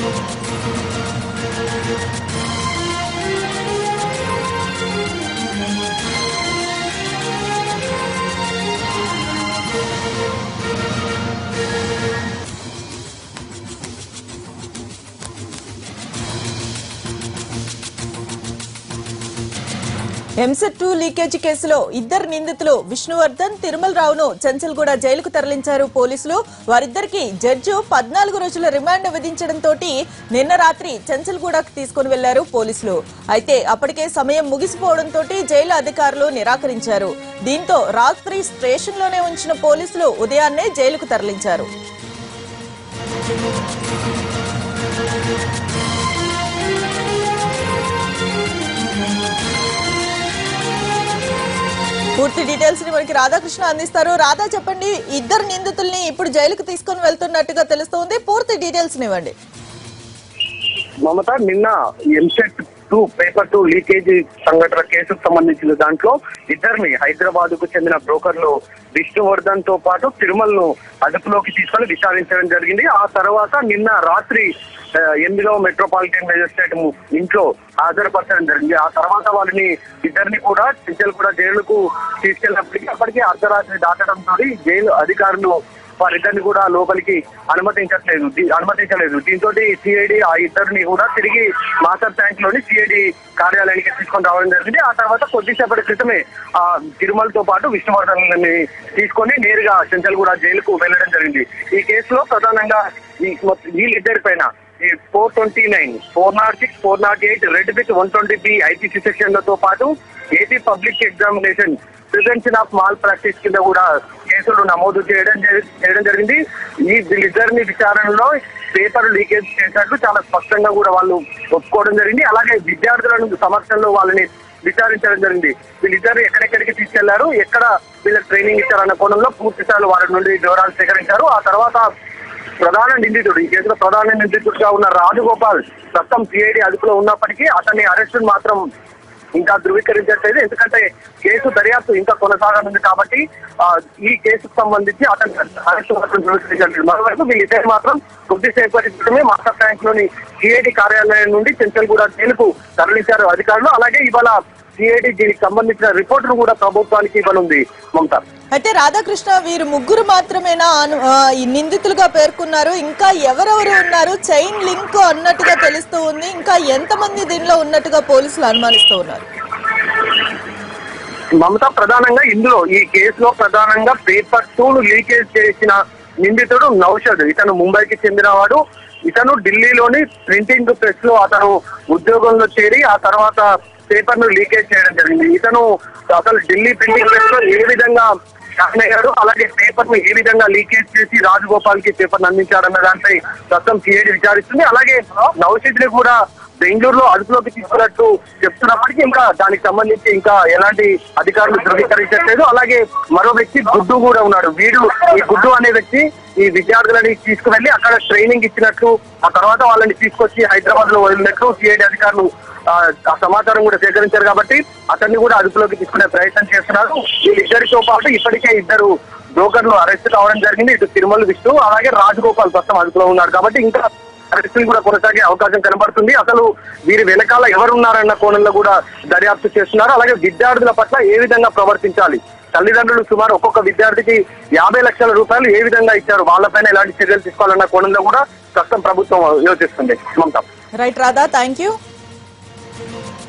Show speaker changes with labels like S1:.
S1: EAMCET two leakage కేసులో ఇద్దరు నిందితులు విష్ణువర్ధన్ తిరుమల రావును చెంచల్గూడ జైలుకు తరలించారు పోలీసులు వారిద్దరికి జడ్జి పద్నాలుగు రోజుల రిమాండ్ విధించడంతో నిన్న రాత్రి చెంచల్గూడకు తీసుకుని వెళ్లారు పోలీసులు అయితే అప్పటికే సమయం ముగిసిపోవడంతో జైలు అధికారులు నిరాకరించారు దీంతో రాత్రి స్టేషన్లోనే ఉంచిన పోలీసులు ఉదయాన్నే జైలుకు తరలించారు పూర్తి డీటెయిల్స్ ని మనకి రాధాకృష్ణ అందిస్తారు రాధా చెప్పండి ఇద్దరు నిందితుల్ని ఇప్పుడు జైలుకు తీసుకొని వెళ్తున్నట్టుగా తెలుస్తోంది పూర్తి డీటెయిల్స్ ఇవ్వండి
S2: మమత నిన్న EAMCET two paper two leakage సంఘటన కేసుకు సంబంధించిన దాంట్లో ఇద్దరిని హైదరాబాద్ కు చెందిన బ్రోకర్లు విష్ణువర్ధన్ తో పాటు తిరుమలను అదుపులోకి తీసుకొని విచారించడం జరిగింది ఆ తర్వాత నిన్న రాత్రి ఆ, ఎనిమిదవ మెట్రోపాలిటన్ మేజిస్ట్రేట్ ఇంట్లో హాజరుపరచడం జరిగింది ఆ తర్వాత వాళ్ళని ఇద్దరిని కూడా చింతలు కూడా జైలుకు తీసుకెళ్ళినప్పటికీ అప్పటికే అర్ధరాత్రి దాటడంతో జైలు అధికారులు వారిద్దరిని కూడా లోపలికి అనుమతించట్లేదు దీ- అనుమతించలేదు దీంతో సిఐడి ఆ ఇద్దరిని కూడా తిరిగి మాస్టర్ ట్యాంక్ లోని సిఐడి కార్యాలయానికి తీసుకొని రావడం జరిగింది ఆ తర్వాత కొద్దిసేపటి క్రితమే ఆ తిరుమలతో పాటు విష్ణువర్ధన్ తీసుకొని నేరుగా చెంచల్గూడ జైలుకు వెళ్ళడం జరిగింది ఈ కేసులో ప్రధానంగా ఈ మొత్తం వీళ్ళిద్దరి పైన ఈ four twenty nine four nought six four nought eight read with one twenty B IPC సెక్షన్లతో పాటు AP public examination prevention of malpractice కింద కూడా కేసులు నమోదు చేయడం జరి- చేయడం జరిగింది ఈ వీళ్ళిద్దరిని విచారణలో పేపర్ లీకేజ్ చేసినట్లు చాలా స్పష్టంగా కూడా వాళ్ళు ఒప్పుకోవడం జరిగింది అలాగే విద్యార్థులను సమక్షంలో వాళ్ళని విచారించడం జరిగింది వీళ్ళిద్దరు ఎక్కడెక్కడికి తీసుకెళ్లారు ఎక్కడ వీళ్ళకి ట్రైనింగ్ ఇచ్చారన్న కోణంలో పూర్తి స్థాయిలో వారి నుండి వివరాలు సేకరించారు ఆ తర్వాత ప్రధాన నిందితుడు ఈ కేసులో ప్రధాన నిందితుడిగా ఉన్న రాజగోపాల్ ప్రస్తుతం సిఐడి అదుపులో ఉన్నప్పటికీ అతని అరెస్ట్ మాత్రం ఇంకా ధృవీకరించట్లేదు ఎందుకంటే కేసు దర్యాప్తు ఇంకా కొనసాగనుంది కాబట్టి ఆ, ఈ కేసుకు సంబంధించి అతని అరెస్ట్ మాత్రం ధృవీకరించట్లేదు మరోవైపు వీళ్ళిద్దరు మాత్రం కొద్దిసేపటి క్రితమే మాస్టర్ ట్యాంక్ లోని సిఐడి కార్యాలయం నుండి చెంచల్గూడ జైలుకు తరలించారు అధికారులు అలాగే ఇవాళ సిఐడి దీనికి సంబంధించిన రిపోర్టును కూడా ప్రభుత్వానికి ఇవ్వనుంది మమతా
S1: అయితే రాధాకృష్ణ వీరు ముగ్గురు మాత్రమేనా అను- ఆ, ఈ నిందితులుగా పేర్కొన్నారు ఇంకా ఎవరెవరు ఉన్నారు చైన్ లింక్ అన్నట్టుగా తెలుస్తూ ఉంది ఇంకా ఎంతమంది దీనిలో ఉన్నట్టుగా పోలీసులు అనుమానిస్తూ ఉన్నారు
S2: మమత ప్రధానంగా ఇందులో ఈ కేసులో ప్రధానంగా పేపర్ టూ ను లీకేజ్ చేసిన నిందితుడు నౌషద్ ఇతను ముంబైకి చెందినవాడు ఇతను ఢిల్లీలోని ప్రింటింగ్ ప్రెస్ లో అతను ఉద్యోగంలో చేరి ఆ తర్వాత పేపర్ ను లీకేజ్ చేయడం జరిగింది ఇతను అసలు ఢిల్లీ ప్రింటింగ్ ప్రెస్ లో ఏ విధంగా జాయిన్ అయ్యాడు అలాగే పేపర్ ను ఏ విధంగా లీకేజ్ చేసి రాజగోపాల్ కి పేపర్ అందించాడన్న దానిపై ప్రస్తుతం సిఐడి విచారిస్తుంది అలాగే నౌషద్ ని కూడా బెంగళూరులో అదుపులోకి తీసుకున్నట్టు చెప్తున్నప్పటికీ ఇంకా దానికి సంబంధించి ఇంకా ఎలాంటి అధికారులు ధృవీకరించట్లేదు అలాగే మరో వ్యక్తి గుడ్డు కూడా ఉన్నాడు వీడు ఈ గుడ్డు అనే వ్యక్తి ఈ విద్యార్థులని తీసుకువెళ్లి అక్కడ ట్రైనింగ్ ఇచ్చినట్లు ఆ తర్వాత వాళ్ళని తీసుకొచ్చి హైదరాబాద్ లో వదిలినట్లు సిఐడి అధికారులు ఆ, ఆ సమాచారం కూడా సేకరించారు కాబట్టి అతన్ని కూడా అదుపులోకి తీసుకునే ప్రయత్నం చేస్తున్నారు వీళ్ళిద్దరితో పాటు ఇప్పటికే ఇద్దరు బ్రోకర్లు అరెస్ట్ కావడం జరిగింది ఇటు తిరుమల విష్ణు అలాగే రాజగోపాల్ ప్రస్తుతం అదుపులో ఉన్నాడు కాబట్టి ఇంకా అరెస్టులు కూడా కొనసాగే అవకాశం కనబడుతుంది అసలు వీరి వెనకాల ఎవరున్నారన్న కోణంలో కూడా దర్యాప్తు చేస్తున్నారు అలాగే విద్యార్థుల పట్ల ఏ విధంగా ప్రవర్తించాలి తల్లిదండ్రులు సుమారు ఒక్కొక్క విద్యార్థికి యాభై లక్షల రూపాయలు ఏ విధంగా ఇచ్చారు వాళ్ళపైన ఎలాంటి చర్యలు తీసుకోవాలన్న కోణంలో కూడా ప్రస్తుతం ప్రభుత్వం యోచిస్తుంది Mamata
S1: right Radha thank you